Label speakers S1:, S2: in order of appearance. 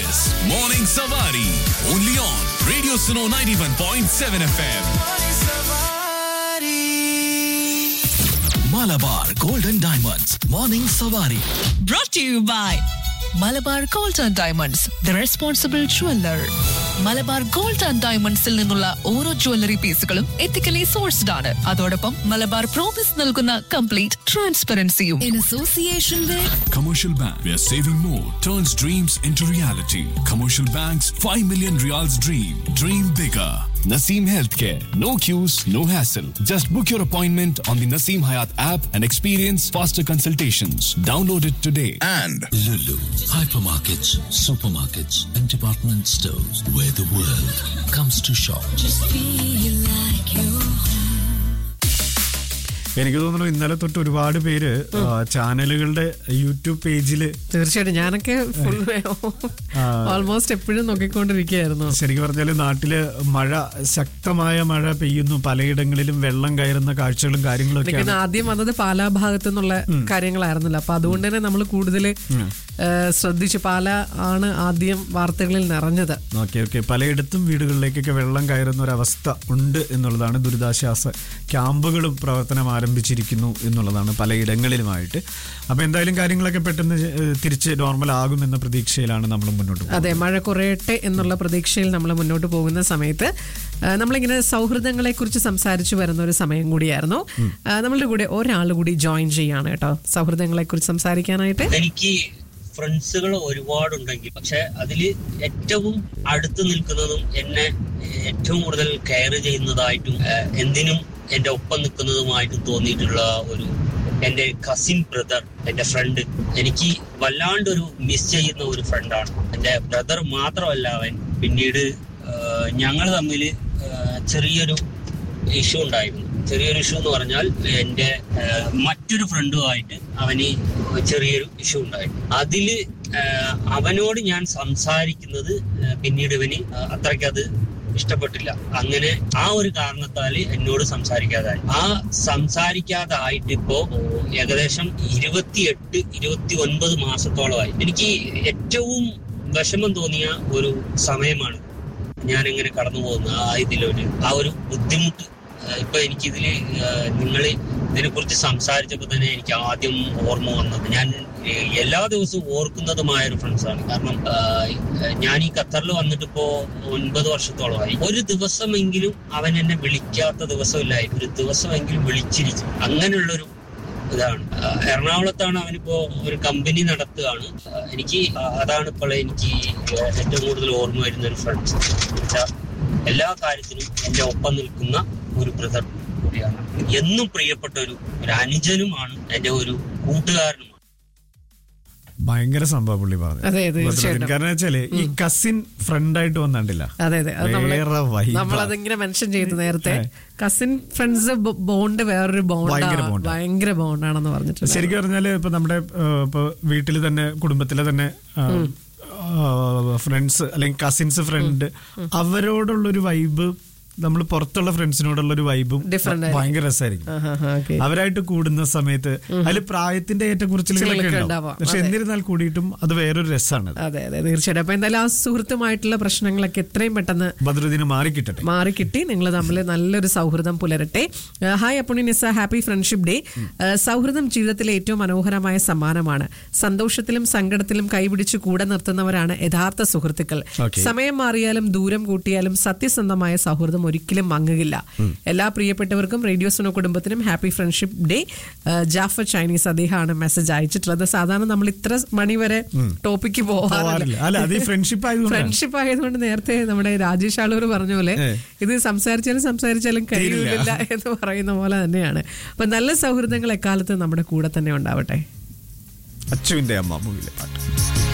S1: is Morning Savari. Only on Radio Suno 91.7 FM. Malabar Golden Diamonds. Morning Savari.
S2: brought to you by Malabar gold and diamonds the responsible jeweller Malabar gold and ഡയമണ്ട്സിൽ നിന്നുള്ള ഓരോ jewellery പീസുകളും ethically sourced ആണ് അതോടൊപ്പം Malabar promise നൽകുന്ന complete ട്രാൻസ്പെറൻസിയും in association with
S1: Commercial Bank, where saving more turns dreams into reality. Commercial Bank's 5 million reals dream. Dream bigger. Naseem Healthcare. No queues, no hassle. Just book your appointment on the Naseem Hayat app and experience faster consultations. Download it today.
S3: and
S4: Lulu, hypermarkets, supermarkets, and department stores where the world comes to shop.
S5: എനിക്ക് തോന്നുന്നു ഇന്നലെ തൊട്ട് ഒരുപാട് പേര് ആ, ചാനലുകളുടെ YouTube പേജിൽ
S6: തീർച്ചയായിട്ടും ഞാനൊക്കെ ഫുൾ ഓൾമോസ്റ്റ് എപ്പോഴും നോക്കിക്കൊണ്ടിരിക്കുകയായിരുന്നു
S5: ശരിക്കും പറഞ്ഞാൽ നാട്ടില് മഴ ശക്തമായ മഴ പെയ്യുന്നു പലയിടങ്ങളിലും വെള്ളം കയറുന്ന കാഴ്ചകളും കാര്യങ്ങളും
S6: എനിക്ക്
S5: ഒക്കെയാണ്
S6: ആദ്യം വന്നത് പാലാ ഭാഗത്തു നിന്നുള്ള കാര്യങ്ങളായിരുന്നല്ലോ അപ്പൊ അതുകൊണ്ട് തന്നെ നമ്മൾ കൂടുതൽ ശ്രദ്ധിച്ചു പാല ആണ് ആദ്യം വാർത്തകളിൽ നിറഞ്ഞത്
S5: ഓക്കെ ഓക്കെ പലയിടത്തും വീടുകളിലേക്കൊക്കെ വെള്ളം കയറുന്ന ഒരു അവസ്ഥ ഉണ്ട് എന്നുള്ളതാണ് ദുരിതാശ്വാസ ക്യാമ്പുകളും പ്രവർത്തനം ആരംഭിച്ചിരിക്കുന്നു എന്നുള്ളതാണ് പലയിടങ്ങളിലുമായിട്ട് അപ്പൊ എന്തായാലും കാര്യങ്ങളൊക്കെ പെട്ടെന്ന് ഏഹ്, തിരിച്ച് നോർമൽ ആകും എന്ന പ്രതീക്ഷയിലാണ് നമ്മൾ മുന്നോട്ട് പോകുന്നത്
S6: അതെ മഴ കുറയട്ടെ എന്നുള്ള പ്രതീക്ഷയിൽ നമ്മൾ മുന്നോട്ട് പോകുന്ന സമയത്ത് ആ, നമ്മളിങ്ങനെ സൗഹൃദങ്ങളെ കുറിച്ച് സംസാരിച്ചു വരുന്ന ഒരു സമയം കൂടിയായിരുന്നു ആ, നമ്മളുടെ കൂടെ ഒരാൾ കൂടി ജോയിൻ ചെയ്യാണ് കേട്ടോ സൗഹൃദങ്ങളെ കുറിച്ച് സംസാരിക്കാനായിട്ട്
S7: എനിക്ക് ഫ്രണ്ട്സുകൾ ഒരുപാടുണ്ടെങ്കിൽ പക്ഷെ അതിൽ ഏറ്റവും അടുത്ത് നിൽക്കുന്നതും എന്നെ ഏറ്റവും കൂടുതൽ കെയർ ചെയ്യുന്നതായിട്ടും ഏഹ്, എന്തിനും എന്റെ ഒപ്പം നിൽക്കുന്നതുമായിട്ടും തോന്നിയിട്ടുള്ള ഒരു എന്റെ കസിൻ ബ്രദർ എന്റെ ഫ്രണ്ട് എനിക്ക് വല്ലാണ്ടൊരു മിസ് ചെയ്യുന്ന ഒരു ഫ്രണ്ടാണ് എന്റെ ബ്രദർ മാത്രമല്ല അവൻ പിന്നീട് ഞങ്ങൾ തമ്മിൽ ചെറിയൊരു ഇഷ്യൂ ഉണ്ടായിരുന്നു ചെറിയൊരു ഇഷ്യൂ എന്ന് പറഞ്ഞാൽ എന്റെ ഏഹ്, മറ്റൊരു ഫ്രണ്ടുമായിട്ട് അവന് ചെറിയൊരു ഇഷ്യൂ ഉണ്ടായിരുന്നു അതില് ഏഹ്, അവനോട് ഞാൻ സംസാരിക്കുന്നത് ഏഹ്, പിന്നീട് ഇവന് അത്രയ്ക്ക് അത് ഇഷ്ടപ്പെട്ടില്ല അങ്ങനെ ആ ഒരു കാരണത്താല് എന്നോട് സംസാരിക്കാതായി ആ സംസാരിക്കാതായിട്ട് ഇപ്പോ ഏകദേശം ഇരുപത്തിയെട്ട് ഇരുപത്തി ഒൻപത് മാസത്തോളമായി എനിക്ക് ഏറ്റവും വിഷമം തോന്നിയ ഒരു സമയമാണ് ഞാൻ ഇങ്ങനെ കടന്നു പോകുന്ന ആ ഇതിലൊരു ആ ഒരു ബുദ്ധിമുട്ട് ആ, ഇപ്പൊ എനിക്കിതില് നിങ്ങൾ ഇതിനെ കുറിച്ച് സംസാരിച്ചപ്പോൾ തന്നെ എനിക്ക് ആദ്യം ഓർമ്മ വന്നത് ഞാൻ ഏ, എല്ലാ ദിവസവും ഓർക്കുന്നതുമായ ഒരു ഫ്രണ്ട്സാണ് കാരണം ആ, ഞാൻ ഈ ഖത്തറിൽ വന്നിട്ട് ഇപ്പോ ഒൻപത് വർഷത്തോളമായി ഒരു ദിവസമെങ്കിലും അവൻ എന്നെ വിളിക്കാത്ത ദിവസമില്ലായിരുന്നു ഒരു ദിവസമെങ്കിലും വിളിച്ചിരിക്കും അങ്ങനെയുള്ളൊരു ഇതാണ് ആ, എറണാകുളത്താണ് അവനിപ്പോ ഒരു കമ്പനി നടത്തുകയാണ് ആ, എനിക്ക് ആ- അതാണ് ഇപ്പോൾ എനിക്ക് ഏറ്റവും കൂടുതൽ ഓർമ്മ വരുന്ന ഒരു ഫ്രണ്ട്സ് എല്ലാ കാര്യത്തിനും എന്റെ ഒപ്പം നിൽക്കുന്ന ഒരു ബ്രദർ കൂടിയാണ് എന്നും പ്രിയപ്പെട്ട ഒരു ഒരു അനുജനുമാണ് എന്റെ ഒരു കൂട്ടുകാരനുമാണ്
S5: ഭയങ്കര സംഭവം പുള്ളി പറഞ്ഞു
S6: അതെ, തീർച്ചയായിട്ടും.
S5: കാരണം വെച്ചാല് ഈ കസിൻ ഫ്രണ്ടായിട്ട് വന്നിട്ടില്ല
S6: അതെ അതെ അത് നമ്മള്
S5: വേറെ vibe ആ.
S6: നമ്മളതിങ്ങനെ മെൻഷൻ ചെയ്തു നേരത്തെ കസിൻ ഫ്രണ്ട്സ് ബോണ്ട് വേറൊരു
S5: ഭയങ്കര
S6: ബോണ്ട്
S5: bond ആ.
S6: ഭയങ്കര ബോണ്ടാണെന്ന് പറഞ്ഞിട്ടുണ്ട്
S5: ശരിക്കും പറഞ്ഞാല് ഇപ്പൊ നമ്മുടെ ഏഹ്, ഇപ്പൊ വീട്ടിൽ തന്നെ കുടുംബത്തിലെ തന്നെ ഫ്രണ്ട്സ് അല്ലെങ്കിൽ കസിൻസ് ഫ്രണ്ട് അവരോടുള്ളൊരു വൈബ് നമ്മൾ പുറത്തുള്ള ഫ്രണ്ട്സിനോടുള്ള ഒരു വൈബും
S6: Different ആയിരിക്കും.
S5: ഭയങ്കര രസമായിരിക്കും
S6: ആഹാ, ആഹാ, okay.
S5: അവരായിട്ട് കൂടുന്ന സമയത്ത് അതിൽ പ്രായത്തിന്റെ ഏറ്റക്കുറച്ചിലുകളൊക്കെ
S6: കുറിച്ചിലൊക്കെ
S5: ഉണ്ടാവും
S6: ഉണ്ടാവാം.
S5: പക്ഷെ
S6: അതെ.
S5: എന്നിരുന്നാൽ കൂടിയിട്ടും അത് വേറൊരു രസമാണ്
S6: അതെ അതെ തീർച്ചയായിട്ടും അപ്പൊ എന്തായാലും ആ സുഹൃത്തുമായിട്ടുള്ള പ്രശ്നങ്ങളൊക്കെ എത്രയും പെട്ടെന്ന്
S5: ബദ്രുദ്ദീന് മാറിക്കിട്ടട്ടെ
S6: മാറിക്കിട്ടി നിങ്ങൾ തമ്മിൽ നല്ലൊരു സൗഹൃദം പുലരട്ടെ ആ, hi Appuni Nisa happy friendship day ആ, സൗഹൃദം ജീവിതത്തിലെ ഏറ്റവും മനോഹരമായ സമ്മാനമാണ് സന്തോഷത്തിലും സങ്കടത്തിലും കൈപിടിച്ച് കൂടെ നിർത്തുന്നവരാണ് യഥാർത്ഥ സുഹൃത്തുക്കൾ
S5: Okay.
S6: സമയം മാറിയാലും ദൂരം കൂട്ടിയാലും സത്യസന്ധമായ സൗഹൃദം ഒരിക്കലും മങ്ങുകില്ല എല്ലാ പ്രിയപ്പെട്ടവർക്കും റേഡിയോ സുനോ കുടുംബത്തിനും ഹാപ്പി ഫ്രണ്ട്ഷിപ്പ് ഡേ ആ, ജാഫർ ചൈനീസ് അദ്ദേഹമാണ് മെസ്സേജ് അയച്ചിട്ടുള്ളത് സാധാരണ നമ്മൾ ഇത്ര മണി വരെ ടോപ്പിക്ക്
S5: പോവാറില്ല.
S6: പോവാറില്ല
S5: അല്ല, അത് ഈ friendship ആയതുകൊണ്ടാണ്.
S6: ഫ്രണ്ട്ഷിപ്പ് ആയതുകൊണ്ട് നേരത്തെ നമ്മുടെ രാജേഷ് ആളൂർ പറഞ്ഞ പോലെ
S5: ഏ.
S6: ഇത് സംസാരിച്ചാലും സംസാരിച്ചാലും കഴിയില്ല എന്ന് പറയുന്ന പോലെ തന്നെയാണ് അപ്പൊ നല്ല സൗഹൃദങ്ങൾ എക്കാലത്ത് നമ്മുടെ കൂടെ തന്നെ ഉണ്ടാവട്ടെ
S5: അച്ചുവിന്റെ അമ്മ മൂവിയിലെ പാട്ട്